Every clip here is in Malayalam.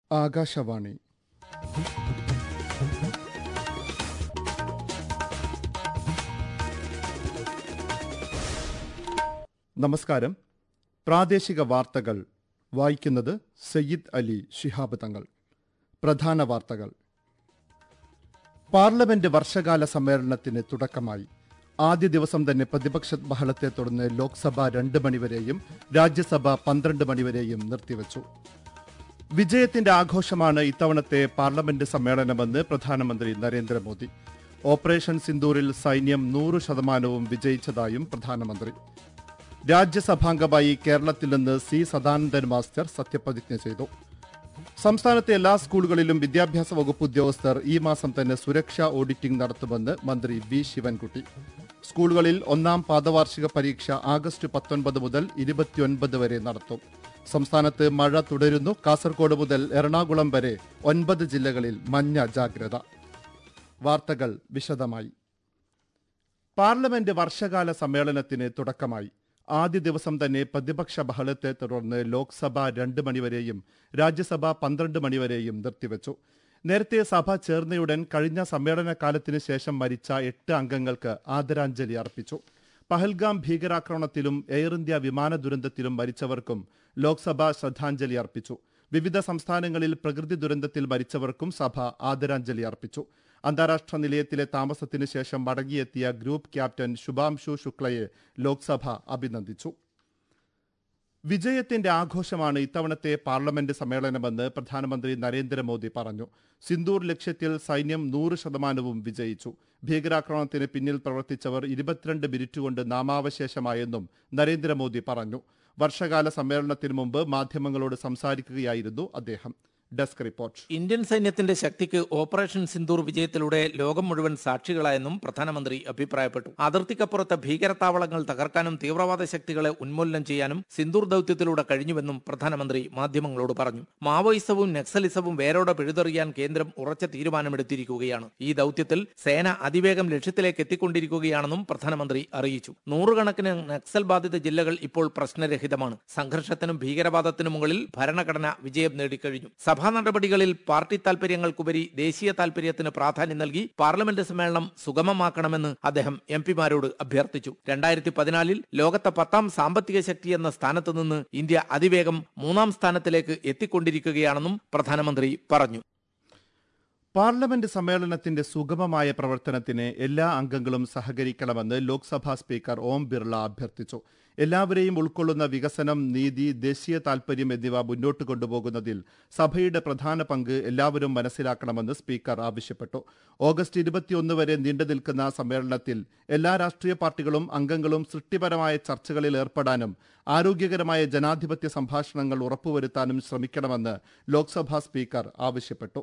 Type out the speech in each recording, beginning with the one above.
ആകാശവാണി നമസ്കാരം പ്രാദേശിക വാർത്തകൾ വായിക്കുന്നത് സയ്യിദ് അലി ശിഹാബ് തങ്ങൾ പ്രധാന വാർത്തകൾ പാർലമെന്റ് വർഷകാല സമ്മേളനത്തിന് തുടക്കമായി ആദ്യ ദിവസം തന്നെ പ്രതിപക്ഷ ബഹളത്തെ തുടർന്ന് ലോക്സഭ രണ്ട് മണിവരെയും രാജ്യസഭ പന്ത്രണ്ട് മണിവരെയും നിർത്തിവച്ചു വിജയത്തിന്റെ ആഘോഷമാണ് ഇത്തവണത്തെ പാർലമെന്റ് സമ്മേളനമെന്ന് പ്രധാനമന്ത്രി നരേന്ദ്രമോദി ഓപ്പറേഷൻ സിന്ദൂറിൽ സൈന്യം നൂറ് ശതമാനവും വിജയിച്ചതായും പ്രധാനമന്ത്രി രാജ്യസഭാംഗമായി കേരളത്തിൽ നിന്ന് സി സദാനന്ദൻ മാസ്റ്റർ സത്യപ്രതിജ്ഞ ചെയ്തു സംസ്ഥാനത്തെ എല്ലാ സ്കൂളുകളിലും വിദ്യാഭ്യാസ വകുപ്പ് ഉദ്യോഗസ്ഥർ ഈ മാസം തന്നെ സുരക്ഷാ ഓഡിറ്റിംഗ് നടത്തുമെന്ന് മന്ത്രി വി ശിവൻകുട്ടി സ്കൂളുകളിൽ ഒന്നാം പാദവാർഷിക പരീക്ഷ ആഗസ്റ്റ് പത്തൊൻപത് മുതൽ ഇരുപത്തിയൊൻപത് വരെ നടത്തും സംസ്ഥാനത്ത് മഴ തുടരുന്നു കാസർഗോഡ് മുതൽ എറണാകുളം വരെ ഒൻപത് ജില്ലകളിൽ മഞ്ഞ ജാഗ്രത വാർത്തകൾ വിശദമായി പാർലമെന്റ് വർഷകാല സമ്മേളനത്തിന് തുടക്കമായി ആദ്യ ദിവസം തന്നെ പ്രതിപക്ഷ ബഹളത്തെ തുടർന്ന് ലോക്സഭ രണ്ട് മണിവരെയും രാജ്യസഭ പന്ത്രണ്ട് മണിവരെയും നിർത്തിവച്ചു നേരത്തെ സഭ ചേർന്നയുടൻ കഴിഞ്ഞ സമ്മേളന കാലത്തിന് ശേഷം മരിച്ച എട്ട് അംഗങ്ങൾക്ക് ആദരാഞ്ജലി അർപ്പിച്ചു പഹൽഗാം ഭീകരാക്രമണത്തിലും എയർ ഇന്ത്യ വിമാന ദുരന്തത്തിലും മരിച്ചവർക്കും ലോക്സഭ ശ്രദ്ധാഞ്ജലി അർപ്പിച്ചു വിവിധ സംസ്ഥാനങ്ങളിൽ പ്രകൃതി ദുരന്തത്തിൽ മരിച്ചവർക്കും സഭ ആദരാഞ്ജലി അർപ്പിച്ചു അന്താരാഷ്ട്ര നിലയത്തിലെ താമസത്തിന് ശേഷം മടങ്ങിയെത്തിയ ഗ്രൂപ്പ് ക്യാപ്റ്റൻ ശുഭാംശു ശുക്ലയെ ലോക്സഭ അഭിനന്ദിച്ചു വിജയത്തിന്റെ ആഘോഷമാണ് ഇത്തവണത്തെ പാർലമെന്റ് സമ്മേളനമെന്ന് പ്രധാനമന്ത്രി നരേന്ദ്രമോദി പറഞ്ഞു സിന്ദൂർ ലക്ഷ്യത്തിൽ സൈന്യം നൂറ് ശതമാനവും വിജയിച്ചു ഭീകരാക്രമണത്തിന് പിന്നിൽ പ്രവർത്തിച്ചവർ ഇരുപത്തിരണ്ട് മിനിറ്റ് കൊണ്ട് നാമാവശേഷമായെന്നും നരേന്ദ്രമോദി പറഞ്ഞു വർഷകാല സമ്മേളനത്തിന് മുമ്പ് മാധ്യമങ്ങളോട് സംസാരിക്കുകയായിരുന്നു അദ്ദേഹം ഡെസ്ക് റിപ്പോർട്ട് ഇന്ത്യൻ സൈന്യത്തിന്റെ ശക്തിക്ക് ഓപ്പറേഷൻ സിന്ദൂർ വിജയത്തിലൂടെ ലോകം മുഴുവൻ സാക്ഷികളായെന്നും പ്രധാനമന്ത്രി അഭിപ്രായപ്പെട്ടു അതിർത്തിക്കപ്പുറത്തെ ഭീകരതാവളങ്ങൾ തകർക്കാനും തീവ്രവാദ ശക്തികളെ ഉന്മൂലനം ചെയ്യാനും സിന്ദൂർ ദൌത്യത്തിലൂടെ കഴിഞ്ഞുവെന്നും പ്രധാനമന്ത്രി മാധ്യമങ്ങളോട് പറഞ്ഞു മാവോയിസവും നക്സലിസവും വേരോടെ പിഴുതെറിയാൻ കേന്ദ്രം ഉറച്ച തീരുമാനമെടുത്തിരിക്കുകയാണ് ഈ ദൌത്യത്തിൽ സേന അതിവേഗം ലക്ഷ്യത്തിലേക്ക് എത്തിക്കൊണ്ടിരിക്കുകയാണെന്നും പ്രധാനമന്ത്രി അറിയിച്ചു നൂറുകണക്കിന് നക്സൽ ബാധിത ജില്ലകൾ ഇപ്പോൾ പ്രശ്നരഹിതമാണ് സംഘർഷത്തിനും ഭീകരവാദത്തിനും മുകളിൽ ഭരണഘടന വിജയം നേടിക്കഴിഞ്ഞു സഭാ നടപടികളിൽ പാർട്ടി താൽപര്യങ്ങൾക്കുപരി ദേശീയ താൽപര്യത്തിന് പ്രാധാന്യം നൽകി പാർലമെന്റ് സമ്മേളനം സുഗമമാക്കണമെന്ന് അദ്ദേഹം എം പിമാരോട് അഭ്യർത്ഥിച്ചു രണ്ടായിരത്തി പതിനാലിൽ ലോകത്തെ പത്താം സാമ്പത്തിക ശക്തി എന്ന സ്ഥാനത്ത് നിന്ന് ഇന്ത്യ അതിവേഗം മൂന്നാം സ്ഥാനത്തിലേക്ക് എത്തിക്കൊണ്ടിരിക്കുകയാണെന്നും പ്രധാനമന്ത്രി പറഞ്ഞു പാർലമെന്റ് സമ്മേളനത്തിന്റെ സുഗമമായ പ്രവർത്തനത്തിന് എല്ലാ അംഗങ്ങളും സഹകരിക്കണമെന്ന് ലോക്സഭാ സ്പീക്കർ ഓം ബിർള അഭ്യർത്ഥിച്ചു എല്ലാവരെയും ഉൾക്കൊള്ളുന്ന വികസനം നീതി ദേശീയ താൽപര്യം എന്നിവ മുന്നോട്ട് കൊണ്ടുപോകുന്നതിൽ സഭയുടെ പ്രധാന പങ്ക് എല്ലാവരും മനസ്സിലാക്കണമെന്ന് സ്പീക്കർ ആവശ്യപ്പെട്ടു ഓഗസ്റ്റ് ഇരുപത്തിയൊന്ന് വരെ നീണ്ടു നിൽക്കുന്ന സമ്മേളനത്തിൽ എല്ലാ രാഷ്ട്രീയ പാർട്ടികളും അംഗങ്ങളും സൃഷ്ടിപരമായ ചർച്ചകളിൽ ഏർപ്പെടാനും ആരോഗ്യകരമായ ജനാധിപത്യ സംഭാഷണങ്ങൾ ഉറപ്പുവരുത്താനും ശ്രമിക്കണമെന്ന് ലോക്സഭാ സ്പീക്കർ ആവശ്യപ്പെട്ടു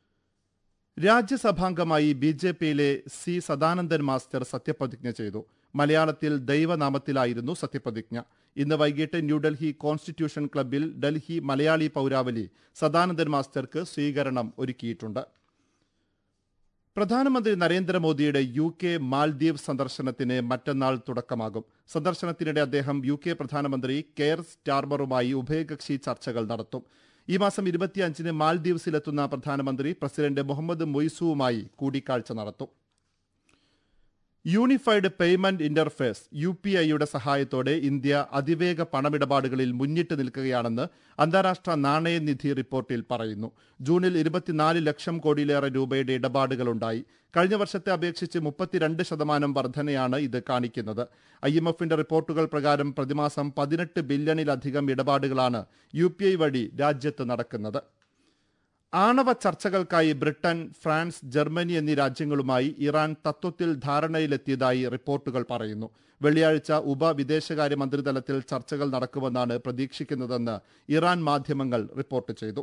രാജ്യസഭാംഗമായി ബി ജെ പിയിലെ സി സദാനന്ദൻ മാസ്റ്റർ സത്യപ്രതിജ്ഞ ചെയ്തു മലയാളത്തിൽ ദൈവനാമത്തിലായിരുന്നു സത്യപ്രതിജ്ഞ ഇന്ന് വൈകിട്ട് ന്യൂഡൽഹി കോൺസ്റ്റിറ്റ്യൂഷൻ ക്ലബ്ബിൽ ഡൽഹി മലയാളി പൗരാവലി സദാനന്ദൻ മാസ്റ്റർക്ക് സ്വീകരണം ഒരുക്കിയിട്ടുണ്ട് പ്രധാനമന്ത്രി നരേന്ദ്രമോദിയുടെ യു കെ മാൽദ്വീപ് സന്ദർശനത്തിന് മറ്റന്നാൾ തുടക്കമാകും സന്ദർശനത്തിനിടെ അദ്ദേഹം യു കെ പ്രധാനമന്ത്രി കെയർ സ്റ്റാർമറുമായി ഉഭയകക്ഷി ചർച്ചകൾ നടത്തും ഈ മാസം ഇരുപത്തിയഞ്ചിന് മാൽദ്വീപ്സിലെത്തുന്ന പ്രധാനമന്ത്രി പ്രസിഡന്റ് മുഹമ്മദ് മൊയ്സുവുമായി കൂടിക്കാഴ്ച നടത്തും unified payment interface U P ഐയുടെ സഹായത്തോടെ ഇന്ത്യ അതിവേഗ പണമിടപാടുകളിൽ മുന്നിട്ട് നിൽക്കുകയാണെന്ന് അന്താരാഷ്ട്ര നാണയനിധി റിപ്പോർട്ടിൽ പറയുന്നു ജൂണിൽ ഇരുപത്തിനാല് ലക്ഷം കോടിയിലേറെ രൂപയുടെ ഇടപാടുകളുണ്ടായി കഴിഞ്ഞ വർഷത്തെ അപേക്ഷിച്ച് മുപ്പത്തിരണ്ട് ശതമാനം വർധനയാണ് ഇത് കാണിക്കുന്നത് ഐ എം എഫിന്റെ റിപ്പോർട്ടുകൾ പ്രകാരം പ്രതിമാസം പതിനെട്ട് ബില്യണിലധികം ഇടപാടുകളാണ് യു പി ഐ വഴി രാജ്യത്ത് നടക്കുന്നത് ആണവ ചർച്ചകൾക്കായി ബ്രിട്ടൻ ഫ്രാൻസ് ജർമ്മനി എന്നീ രാജ്യങ്ങളുമായി ഇറാൻ തത്വത്തിൽ ധാരണയിലെത്തിയതായി റിപ്പോർട്ടുകൾ പറയുന്നു വെള്ളിയാഴ്ച ഉപ വിദേശകാര്യ മന്ത്രിതലത്തിൽ ചർച്ചകൾ നടക്കുമെന്നാണ് പ്രതീക്ഷിക്കുന്നതെന്ന് ഇറാൻ മാധ്യമങ്ങൾ റിപ്പോർട്ട് ചെയ്തു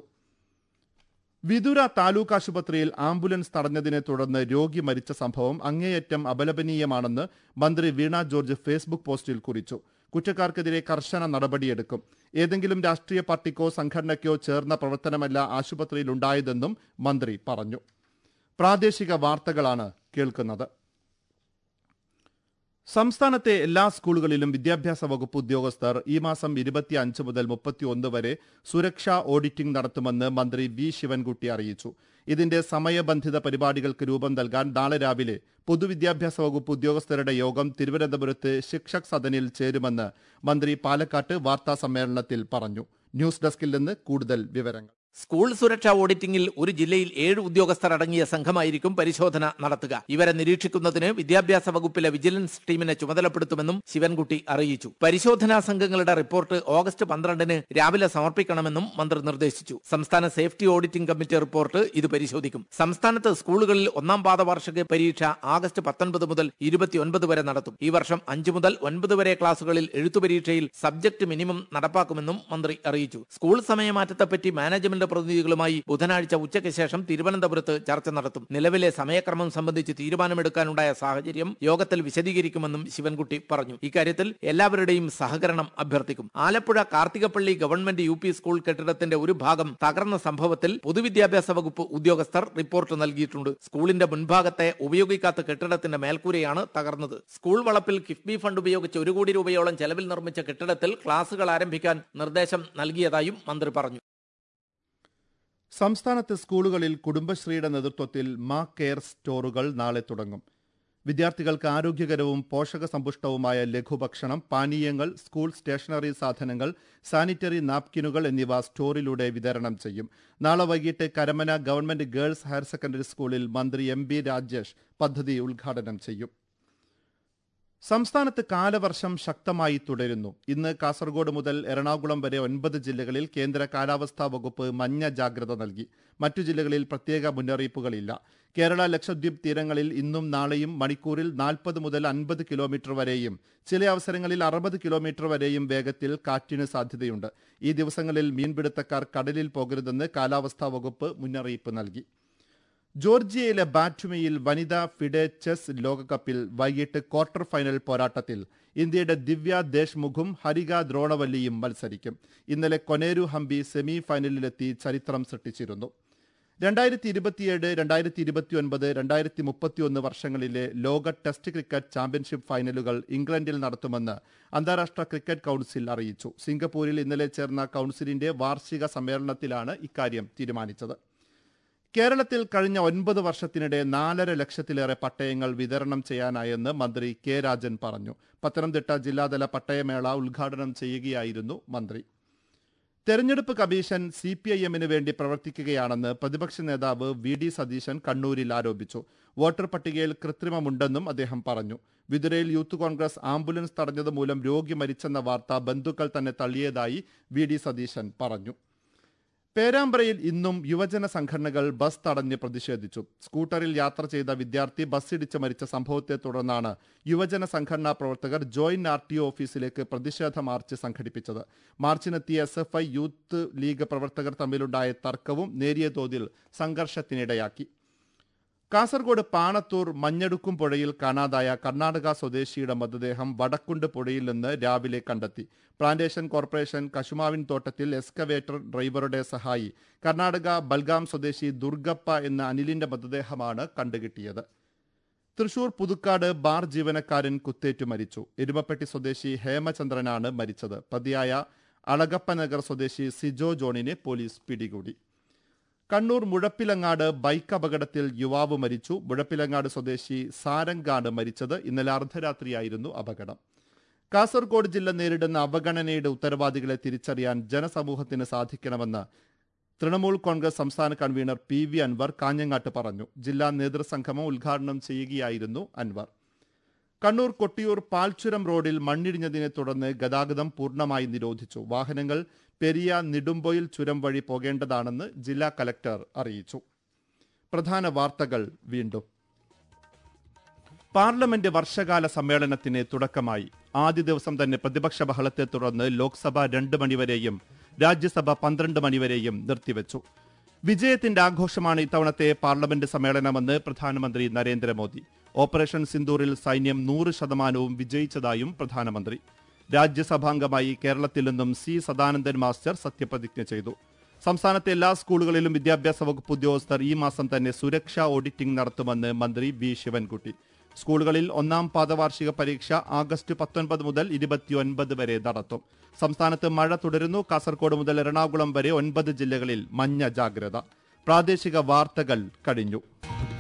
വിതുര താലൂക്ക് ആശുപത്രിയിൽ ആംബുലൻസ് തടഞ്ഞതിനെ തുടർന്ന് രോഗി മരിച്ച സംഭവം അങ്ങേയറ്റം അപലപനീയമാണെന്ന് മന്ത്രി വീണ ജോർജ് ഫേസ്ബുക്ക് പോസ്റ്റിൽ കുറിച്ചു കുറ്റക്കാർക്കെതിരെ കർശന നടപടിയെടുക്കും ഏതെങ്കിലും രാഷ്ട്രീയ പാർട്ടിക്കോ സംഘടനയ്ക്കോ ചേർന്ന പ്രവർത്തനമല്ല ആശുപത്രിയിലുണ്ടായതെന്നും മന്ത്രി പറഞ്ഞു പ്രാദേശിക വാർത്തകളാണ് കേൾക്കുന്നത് സംസ്ഥാനത്തെ എല്ലാ സ്കൂളുകളിലും വിദ്യാഭ്യാസ വകുപ്പ് ഉദ്യോഗസ്ഥർ ഈ മാസം ഇരുപത്തി അഞ്ച് മുതൽ മുപ്പത്തിയൊന്ന് വരെ സുരക്ഷാ ഓഡിറ്റിംഗ് നടത്തുമെന്ന് മന്ത്രി വി ശിവൻകുട്ടി അറിയിച്ചു ഇതിന്റെ സമയബന്ധിത പരിപാടികൾക്ക് രൂപം നൽകാൻ നാളെ രാവിലെ പൊതുവിദ്യാഭ്യാസ വകുപ്പ് ഉദ്യോഗസ്ഥരുടെ യോഗം തിരുവനന്തപുരത്ത് ശിക്ഷക് സദനിൽ ചേരുമെന്ന് മന്ത്രി പാലക്കാട്ട് വാർത്താ സമ്മേളനത്തിൽ പറഞ്ഞു ന്യൂസ് ഡെസ്കിൽ നിന്ന് കൂടുതൽ വിവരങ്ങൾ സ്കൂൾ സുരക്ഷാ ഓഡിറ്റിംഗിൽ ഒരു ജില്ലയിൽ ഏഴ് ഉദ്യോഗസ്ഥർ അടങ്ങിയ സംഘമായിരിക്കും പരിശോധന നടത്തുക ഇവരെ നിരീക്ഷിക്കുന്നതിന് വിദ്യാഭ്യാസ വകുപ്പിലെ വിജിലൻസ് ടീമിനെ ചുമതലപ്പെടുത്തുമെന്നും ശിവൻകുട്ടി അറിയിച്ചു പരിശോധനാ സംഘങ്ങളുടെ റിപ്പോർട്ട് ഓഗസ്റ്റ് പന്ത്രണ്ടിന് രാവിലെ സമർപ്പിക്കണമെന്നും മന്ത്രി നിർദ്ദേശിച്ചു സംസ്ഥാന സേഫ്റ്റി ഓഡിറ്റിംഗ് കമ്മിറ്റി റിപ്പോർട്ട് ഇത് പരിശോധിക്കും സംസ്ഥാനത്ത് സ്കൂളുകളിൽ ഒന്നാം പാദ വാർഷിക പരീക്ഷ ആഗസ്റ്റ് പത്തൊൻപത് മുതൽ ഇരുപത്തിയൊൻപത് വരെ നടത്തും ഈ വർഷം അഞ്ചു മുതൽ ഒൻപത് വരെ ക്ലാസുകളിൽ എഴുത്തു പരീക്ഷയിൽ സബ്ജക്ട് മിനിമം നടപ്പാക്കുമെന്നും മന്ത്രി അറിയിച്ചു സ്കൂൾ സമയമാറ്റത്തെപ്പറ്റി മാനേജ്മെന്റ് പ്രതിനിധികളുമായി ബുധനാഴ്ച ഉച്ചയ്ക്ക് ശേഷം തിരുവനന്തപുരത്ത് ചർച്ച നടത്തും നിലവിലെ സമയക്രമം സംബന്ധിച്ച് തീരുമാനമെടുക്കാനുണ്ടായ സാഹചര്യം യോഗത്തിൽ വിശദീകരിക്കുമെന്നും ശിവൻകുട്ടി പറഞ്ഞു ഇക്കാര്യത്തിൽ എല്ലാവരുടെയും സഹകരണം അഭ്യർത്ഥിക്കും Alappuzha Karthikappally government U P school കെട്ടിടത്തിന്റെ ഒരു ഭാഗം തകർന്ന സംഭവത്തിൽ പൊതുവിദ്യാഭ്യാസ വകുപ്പ് ഉദ്യോഗസ്ഥർ റിപ്പോർട്ട് നൽകിയിട്ടുണ്ട് സ്കൂളിന്റെ മുൻഭാഗത്തെ ഉപയോഗിക്കാത്ത കെട്ടിടത്തിന്റെ മേൽക്കൂരയാണ് തകർന്നത് സ്കൂൾ വളപ്പിൽ കിഫ്ബി ഫണ്ട് ഉപയോഗിച്ച് ഒരു കോടി രൂപയോളം ചെലവിൽ നിർമ്മിച്ച കെട്ടിടത്തിൽ ക്ലാസുകൾ ആരംഭിക്കാൻ നിർദ്ദേശം നൽകിയതായും മന്ത്രി പറഞ്ഞു സംസ്ഥാനത്ത് സ്കൂളുകളിൽ കുടുംബശ്രീയുടെ നേതൃത്വത്തിൽ മാ കെയർ സ്റ്റോറുകൾ നാളെ തുടങ്ങും വിദ്യാർത്ഥികൾക്ക് ആരോഗ്യകരവും പോഷകസമ്പുഷ്ടവുമായ ലഘുഭക്ഷണം പാനീയങ്ങൾ സ്കൂൾ സ്റ്റേഷനറി സാധനങ്ങൾ സാനിറ്ററി നാപ്കിനുകൾ എന്നിവ സ്റ്റോറിലൂടെ വിതരണം ചെയ്യും നാളെ വൈകിട്ട് Karamana government girls higher secondary സ്കൂളിൽ മന്ത്രി എം ബി രാജേഷ് പദ്ധതി ഉദ്ഘാടനം ചെയ്യും സംസ്ഥാനത്ത് കാലവർഷം ശക്തമായി തുടരുന്നു ഇന്ന് കാസർഗോഡ് മുതൽ എറണാകുളം വരെ ഒൻപത് ജില്ലകളിൽ കേന്ദ്ര കാലാവസ്ഥാ വകുപ്പ് മഞ്ഞ ജാഗ്രത നൽകി മറ്റു ജില്ലകളിൽ പ്രത്യേക മുന്നറിയിപ്പുകളില്ല കേരള ലക്ഷദ്വീപ് തീരങ്ങളിൽ ഇന്നും നാളെയും മണിക്കൂറിൽ നാൽപ്പത് മുതൽ അൻപത് കിലോമീറ്റർ വരെയും ചില അവസരങ്ങളിൽ അറുപത് കിലോമീറ്റർ വരെയും വേഗത്തിൽ കാറ്റിന് സാധ്യതയുണ്ട് ഈ ദിവസങ്ങളിൽ മീൻപിടുത്തക്കാർ കടലിൽ പോകരുതെന്ന് കാലാവസ്ഥാ വകുപ്പ് മുന്നറിയിപ്പ് നൽകി ജോർജിയയിലെ ബാറ്റുമയിൽ വനിതാ ഫിഡെ ചെസ് ലോകകപ്പിൽ വൈകിട്ട് ക്വാർട്ടർ ഫൈനൽ പോരാട്ടത്തിൽ ഇന്ത്യയുടെ ദിവ്യ ദേശ്മുഖും ഹരിക ദ്രോണവല്ലിയും മത്സരിക്കും ഇന്നലെ കൊനേരു ഹംപി സെമി ഫൈനലിലെത്തി ചരിത്രം സൃഷ്ടിച്ചിരുന്നു രണ്ടായിരത്തി ഇരുപത്തിയേഴ് രണ്ടായിരത്തി ഇരുപത്തിയൊൻപത് രണ്ടായിരത്തി മുപ്പത്തിയൊന്ന് വർഷങ്ങളിലെ ലോക ടെസ്റ്റ് ക്രിക്കറ്റ് ചാമ്പ്യൻഷിപ്പ് ഫൈനലുകൾ ഇംഗ്ലണ്ടിൽ നടത്തുമെന്ന് അന്താരാഷ്ട്ര ക്രിക്കറ്റ് കൌൺസിൽ അറിയിച്ചു സിംഗപ്പൂരിൽ ഇന്നലെ ചേർന്ന കൌൺസിലിന്റെ വാർഷിക സമ്മേളനത്തിലാണ് ഇക്കാര്യം തീരുമാനിച്ചത് കേരളത്തിൽ കഴിഞ്ഞ ഒൻപത് വർഷത്തിനിടെ നാലര ലക്ഷത്തിലേറെ പട്ടയങ്ങൾ വിതരണം ചെയ്യാനായെന്ന് മന്ത്രി കെ രാജൻ പറഞ്ഞു പത്തനംതിട്ട ജില്ലാതല പട്ടയമേള ഉദ്ഘാടനം ചെയ്യുകയായിരുന്നു മന്ത്രി തെരഞ്ഞെടുപ്പ് കമ്മീഷൻ സി പി ഐ എമ്മിന് വേണ്ടി പ്രവർത്തിക്കുകയാണെന്ന് പ്രതിപക്ഷ നേതാവ് വി ഡി സതീശൻ കണ്ണൂരിൽ ആരോപിച്ചു വോട്ടർ പട്ടികയിൽ കൃത്രിമമുണ്ടെന്നും അദ്ദേഹം പറഞ്ഞു വിതുരയിൽ യൂത്ത് കോൺഗ്രസ് ആംബുലൻസ് തടഞ്ഞത് മൂലം രോഗി മരിച്ചെന്ന വാർത്ത ബന്ധുക്കൾ തന്നെ തള്ളിയതായി വി ഡി സതീശൻ പറഞ്ഞു പേരാമ്പ്രയിൽ ഇന്നും യുവജന സംഘടനകൾ ബസ് തടഞ്ഞ് പ്രതിഷേധിച്ചു സ്കൂട്ടറിൽ യാത്ര ചെയ്ത വിദ്യാർത്ഥി ബസ്സിടിച്ച് മരിച്ച സംഭവത്തെ തുടർന്നാണ് യുവജന സംഘടനാ പ്രവർത്തകർ ജോയിന്റ് ആർ ടി ഓഫീസിലേക്ക് പ്രതിഷേധ മാർച്ച് സംഘടിപ്പിച്ചത് മാർച്ചിനെത്തിയ S F I youth league പ്രവർത്തകർ തമ്മിലുണ്ടായ തർക്കവും നേരിയ തോതിൽ സംഘർഷത്തിനിടയാക്കി കാസർഗോഡ് പാണത്തൂർ മഞ്ഞടുക്കും പുഴയിൽ കാണാതായ കർണാടക സ്വദേശിയുടെ മൃതദേഹം വടക്കുണ്ട് പുഴയിൽ നിന്ന് രാവിലെ കണ്ടെത്തി പ്ലാന്റേഷൻ കോർപ്പറേഷൻ കശുമാവിൻ തോട്ടത്തിൽ എക്സ്കവേറ്റർ ഡ്രൈവറുടെ സഹായി കർണാടക ബൽഗാം സ്വദേശി ദുർഗപ്പ എന്ന അനിലിന്റെ മൃതദേഹമാണ് കണ്ടുകിട്ടിയത് തൃശൂർ പുതുക്കാട് ബാർ ജീവനക്കാരൻ കുത്തേറ്റു മരിച്ചു എരുമപ്പെട്ടി സ്വദേശി ഹേമചന്ദ്രനാണ് മരിച്ചത് പ്രതിയായ അളഗപ്പനഗർ സ്വദേശി സിജോ ജോണിനെ പോലീസ് പിടികൂടി കണ്ണൂർ മുഴപ്പിലങ്ങാട് ബൈക്ക് അപകടത്തിൽ യുവാവ് മരിച്ചു മുഴപ്പിലങ്ങാട് സ്വദേശി സാരംഗാണ് മരിച്ചത് ഇന്നലെ അർദ്ധരാത്രിയായിരുന്നു അപകടം കാസർഗോഡ് ജില്ല നേരിടുന്ന അവഗണനയുടെ ഉത്തരവാദികളെ തിരിച്ചറിയാൻ ജനസമൂഹത്തിന് സാധിക്കണമെന്ന് തൃണമൂൽ കോൺഗ്രസ് സംസ്ഥാന കൺവീനർ പി വി അൻവർ കാഞ്ഞങ്ങാട്ട് പറഞ്ഞു ജില്ലാ നേതൃസംഗമം ഉദ്ഘാടനം ചെയ്യുകയായിരുന്നു അൻവർ കണ്ണൂർ കൊട്ടിയൂർ പാൽച്ചുരം റോഡിൽ മണ്ണിടിഞ്ഞതിനെ തുടർന്ന് ഗതാഗതം പൂർണ്ണമായി നിരോധിച്ചു വാഹനങ്ങൾ പെരിയ നിടുമ്പൊയിൽ ചുരം വഴി പോകേണ്ടതാണെന്ന് ജില്ലാ കലക്ടർ അറിയിച്ചു പ്രധാന വാർത്തകൾ വീണ്ടും പാർലമെന്റ് വർഷകാല സമ്മേളനത്തിന് തുടക്കമായി ആദ്യ ദിവസം തന്നെ പ്രതിപക്ഷ ബഹളത്തെ തുടർന്ന് ലോക്സഭ രണ്ട് മണിവരെയും രാജ്യസഭ പന്ത്രണ്ട് മണിവരെയും നിർത്തിവെച്ചു വിജയത്തിന്റെ ആഘോഷമാണ് ഇത്തവണത്തെ പാർലമെന്റ് സമ്മേളനമെന്ന് പ്രധാനമന്ത്രി നരേന്ദ്രമോദി ഓപ്പറേഷൻ സിന്ദൂറിൽ സൈന്യം നൂറ് ശതമാനവും വിജയിച്ചതായും പ്രധാനമന്ത്രി രാജ്യസഭാംഗമായി കേരളത്തിൽ നിന്നും സി സദാനന്ദൻ മാസ്റ്റർ സത്യപ്രതിജ്ഞ ചെയ്തു സംസ്ഥാനത്തെ എല്ലാ സ്കൂളുകളിലും വിദ്യാഭ്യാസ വകുപ്പ് ഉദ്യോഗസ്ഥർ ഈ മാസം തന്നെ സുരക്ഷാ ഓഡിറ്റിംഗ് നടത്തുമെന്ന് മന്ത്രി വി ശിവൻകുട്ടി സ്കൂളുകളിൽ ഒന്നാം പാദവാർഷിക പരീക്ഷ ആഗസ്റ്റ് പത്തൊൻപത് മുതൽ ഇരുപത്തിയൊൻപത് വരെ നടത്തും സംസ്ഥാനത്ത് മഴ തുടരുന്നു കാസർഗോഡ് മുതൽ എറണാകുളം വരെ ഒൻപത് ജില്ലകളിൽ മഞ്ഞ ജാഗ്രത പ്രാദേശിക വാർത്തകൾ കഴിഞ്ഞു